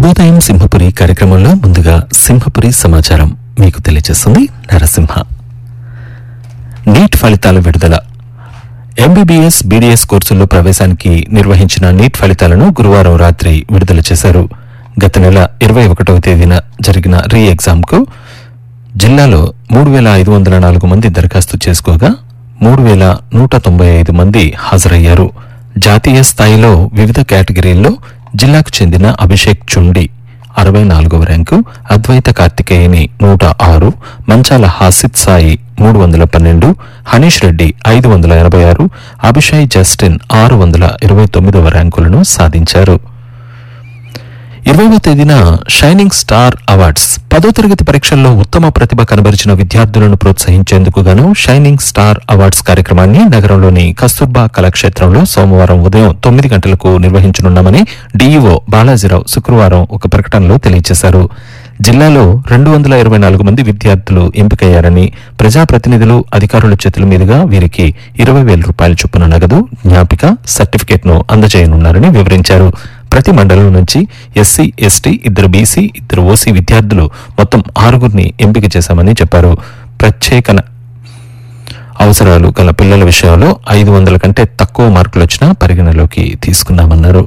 శుభోదయం సింహపురి కార్యక్రమంలో ముందుగా సింహపురి సమాచారం మీకు తెలియజేస్తుంది నరసింహ నీట్ ఫలితాల విడుదల ఎంబీబీఎస్ బీడీఎస్ కోర్సుల్లో ప్రవేశానికి నిర్వహించిన నీట్ ఫలితాలను గురువారం రాత్రి విడుదల చేశారు గత నెల ఇరవై ఒకటవ తేదీన జరిగిన రీ ఎగ్జామ్కు జిల్లాలో మూడు వేల ఐదు వందల నాలుగు మంది దరఖాస్తు చేసుకోగా మూడు వేల నూట తొంభై ఐదు మంది హాజరయ్యారు జాతీయ స్థాయిలో వివిధ కేటగిరీల్లో జిల్లాకు చెందిన అభిషేక్ చుండి అరవై నాలుగవ ర్యాంకు అద్వైత కార్తికేయని నూట ఆరు మంచాల హాసిత్ సాయి మూడు వందల పన్నెండు హనీష్ రెడ్డి ఐదు వందల ఎనభై ఆరు అభిషయ్ జస్టిన్ ఆరు వందల ఇరవై తొమ్మిదవ ర్యాంకులను సాధించారు ఇరవైవ తేదీన షైనింగ్ స్టార్ అవార్డ్స్ పదో తరగతి పరీక్షల్లో ఉత్తమ ప్రతిభ కనబరిచిన విద్యార్థులను ప్రోత్సహించేందుకు గాను షైనింగ్ స్టార్ అవార్డ్స్ కార్యక్రమాన్ని నగరంలోని కస్తూర్బా కళాక్షేత్రంలో సోమవారం ఉదయం తొమ్మిది గంటలకు నిర్వహించనున్నామని డీఈఓ బాలాజీరావు శుక్రవారం ఒక ప్రకటనలో తెలియజేశారు జిల్లాలో రెండు వందల ఇరవై నాలుగు మంది విద్యార్థులు ఎంపికయ్యారని ప్రజాప్రతినిధులు అధికారుల చేతుల మీదుగా వీరికి ఇరవై వేల రూపాయల చొప్పున నగదు జ్ఞాపిక సర్టిఫికేట్ ను అందజేయనున్నారని వివరించారు ప్రతి మండలం నుంచి ఎస్సీ ఎస్టీ ఇద్దరు బీసీ ఇద్దరు ఓసీ విద్యార్థులు మొత్తం ఆరుగురిని ఎంపిక చేశామని చెప్పారు ప్రత్యేక న- అవసరాలు గల పిల్లల విషయంలో ఐదు వందల కంటే తక్కువ మార్కులు వచ్చినా పరిగణలోకి తీసుకున్నామన్నారు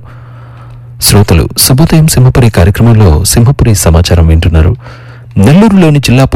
శ్రోతలు శుభోదయం సింహపురి కార్యక్రమంలో సింహపురి సమాచారం వింటున్నారు నెల్లూరులోని జిల్లా